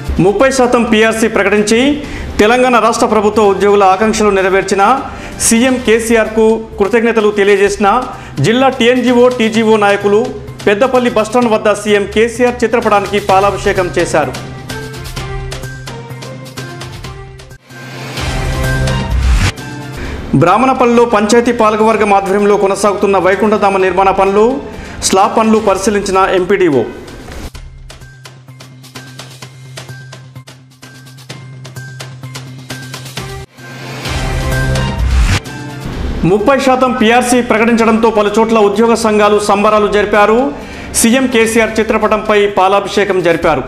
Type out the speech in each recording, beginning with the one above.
ముప్పై శాతం పీఆర్సీ ప్రకటించి తెలంగాణ రాష్ట్ర ప్రభుత్వ ఉద్యోగుల ఆకాంక్షలు నెరవేర్చిన సీఎం కేసీఆర్కు కృతజ్ఞతలు తెలియజేసిన జిల్లా టీఎన్జీఓ టీజీఓ నాయకులు పెద్దపల్లి బస్టాండ్ వద్ద సీఎం కేసీఆర్ చిత్రపటానికి పాలాభిషేకం చేశారు బ్రాహ్మణపల్లిలో పంచాయతీ పాలకవర్గం ఆధ్వర్యంలో కొనసాగుతున్న వైకుంఠధామ నిర్మాణ పనులు స్లాబ్ పనులు పరిశీలించిన ఎంపీడీఓ ముప్పై శాతం పీఆర్సీ ప్రకటించడంతో పలు చోట్ల ఉద్యోగ సంఘాలు సంబరాలు జరిపారు సీఎం కేసీఆర్ చిత్రపటంపై పాలాభిషేకం జరిపారు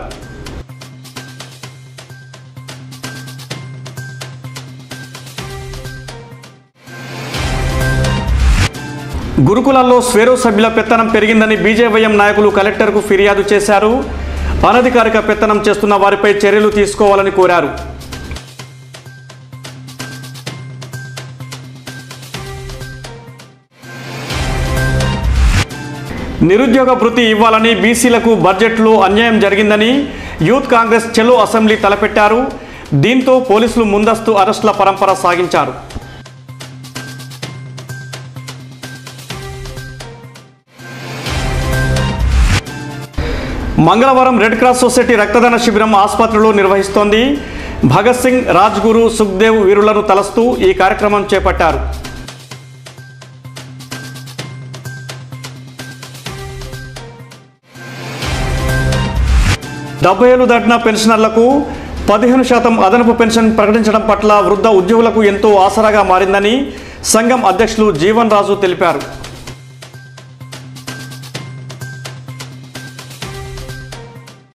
గురుకులాల్లో స్వేరో సభ్యుల పెత్తనం పెరిగిందని బీజేవైఎం నాయకులు కలెక్టర్కు ఫిర్యాదు చేశారు అనధికారిక పెత్తనం చేస్తున్న వారిపై చర్యలు తీసుకోవాలని కోరారు నిరుద్యోగ భృతి ఇవ్వాలని బీసీలకు బడ్జెట్లో అన్యాయం జరిగిందని యూత్ కాంగ్రెస్ చెలో అసెంబ్లీ తలపెట్టారు దీంతో పోలీసులు ముందస్తు అరెస్టుల పరంపర సాగించారు మంగళవారం రెడ్ క్రాస్ సొసైటీ రక్తదాన శిబిరం ఆసుపత్రిలో నిర్వహిస్తోంది భగత్ సింగ్ రాజ్గురు సుఖ్దేవ్ వీరులను తలస్తూ ఈ కార్యక్రమం చేపట్టారు డెబ్బై ఏళ్ళు దాటిన పెన్షనర్లకు పదిహేను శాతం అదనపు పెన్షన్ ప్రకటించడం పట్ల వృద్ధ ఉద్యోగులకు ఎంతో ఆసరాగా మారిందని సంఘం అధ్యక్షులు జీవన్ రాజు తెలిపారు